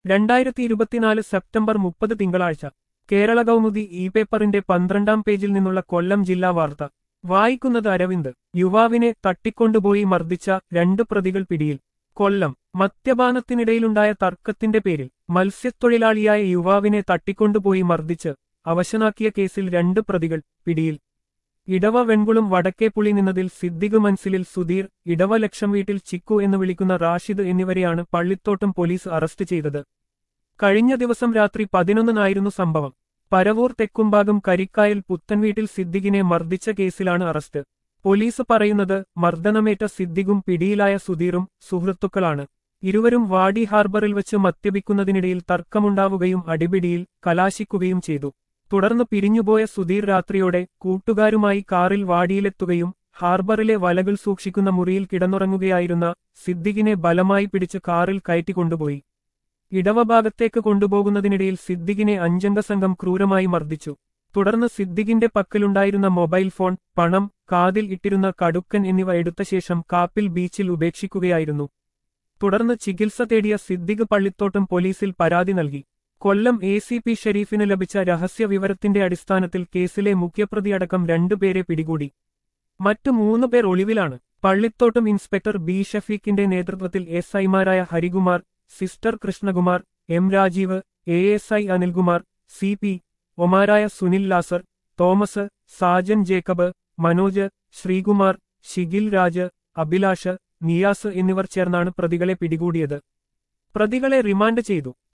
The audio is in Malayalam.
രണ്ടായിരത്തി ഇരുപത്തിനാല് സെപ്റ്റംബർ മുപ്പത് തിങ്കളാഴ്ച കേരള കൗമുദി ഇ പേപ്പറിന്റെ പന്ത്രണ്ടാം പേജിൽ നിന്നുള്ള കൊല്ലം ജില്ലാ വാർത്ത വായിക്കുന്നത് അരവിന്ദ് യുവാവിനെ തട്ടിക്കൊണ്ടുപോയി മർദ്ദിച്ച രണ്ട് പ്രതികൾ പിടിയിൽ കൊല്ലം മദ്യപാനത്തിനിടയിലുണ്ടായ തർക്കത്തിന്റെ പേരിൽ മത്സ്യത്തൊഴിലാളിയായ യുവാവിനെ തട്ടിക്കൊണ്ടുപോയി മർദ്ദിച്ച് അവശനാക്കിയ കേസിൽ രണ്ട് പ്രതികൾ പിടിയിൽ ഇടവ വെൺകുളം വടക്കേപ്പുളി നിന്നതിൽ സിദ്ദിഖ് മൻസിലിൽ സുധീർ ഇടവ ലക്ഷം വീട്ടിൽ ചിക്കു എന്ന് വിളിക്കുന്ന റാഷിദ് എന്നിവരെയാണ് പള്ളിത്തോട്ടം പോലീസ് അറസ്റ്റ് ചെയ്തത് കഴിഞ്ഞ ദിവസം രാത്രി പതിനൊന്നിനായിരുന്നു സംഭവം പരവൂർ തെക്കുംഭാഗം കരിക്കായൽ പുത്തൻവീട്ടിൽ സിദ്ദിഖിനെ മർദ്ദിച്ച കേസിലാണ് അറസ്റ്റ് പോലീസ് പറയുന്നത് മർദ്ദനമേറ്റ സിദ്ദിഖും പിടിയിലായ സുധീറും സുഹൃത്തുക്കളാണ് ഇരുവരും വാടി ഹാർബറിൽ വെച്ച് മദ്യപിക്കുന്നതിനിടയിൽ തർക്കമുണ്ടാവുകയും അടിപിടിയിൽ കലാശിക്കുകയും ചെയ്തു തുടർന്ന് പിരിഞ്ഞുപോയ സുധീർ രാത്രിയോടെ കൂട്ടുകാരുമായി കാറിൽ വാടിയിലെത്തുകയും ഹാർബറിലെ വലകൾ സൂക്ഷിക്കുന്ന മുറിയിൽ കിടന്നുറങ്ങുകയായിരുന്ന സിദ്ദിഖിനെ ബലമായി പിടിച്ച് കാറിൽ കയറ്റിക്കൊണ്ടുപോയി ഇടവഭാഗത്തേക്ക് കൊണ്ടുപോകുന്നതിനിടയിൽ സിദ്ദിഖിനെ അഞ്ചംഗ സംഘം ക്രൂരമായി മർദ്ദിച്ചു തുടർന്ന് സിദ്ദിഖിന്റെ പക്കലുണ്ടായിരുന്ന മൊബൈൽ ഫോൺ പണം കാതിൽ ഇട്ടിരുന്ന കടുക്കൻ എന്നിവ എടുത്ത ശേഷം കാപ്പിൽ ബീച്ചിൽ ഉപേക്ഷിക്കുകയായിരുന്നു തുടർന്ന് ചികിത്സ തേടിയ സിദ്ദിഖ് പള്ളിത്തോട്ടം പോലീസിൽ പരാതി നൽകി കൊല്ലം എ സി പി ഷെരീഫിന് ലഭിച്ച രഹസ്യ വിവരത്തിന്റെ അടിസ്ഥാനത്തിൽ കേസിലെ മുഖ്യപ്രതിയടക്കം രണ്ടുപേരെ പിടികൂടി മറ്റു മൂന്ന് പേർ ഒളിവിലാണ് പള്ളിത്തോട്ടം ഇൻസ്പെക്ടർ ബി ഷഫീഖിന്റെ നേതൃത്വത്തിൽ എസ് ഐമാരായ Harikumar sister Krishnakumar M Rajeev A S I Anilkumar C P ഒമാരായ സുനിൽ ലാസർ തോമസ് സാജൻ ജേക്കബ് മനോജ് ശ്രീകുമാർ ഷിഗിൽ രാജ് അഭിലാഷ് നിയാസ് എന്നിവർ ചേർന്നാണ് പ്രതികളെ പിടികൂടിയത് പ്രതികളെ റിമാൻഡ് ചെയ്തു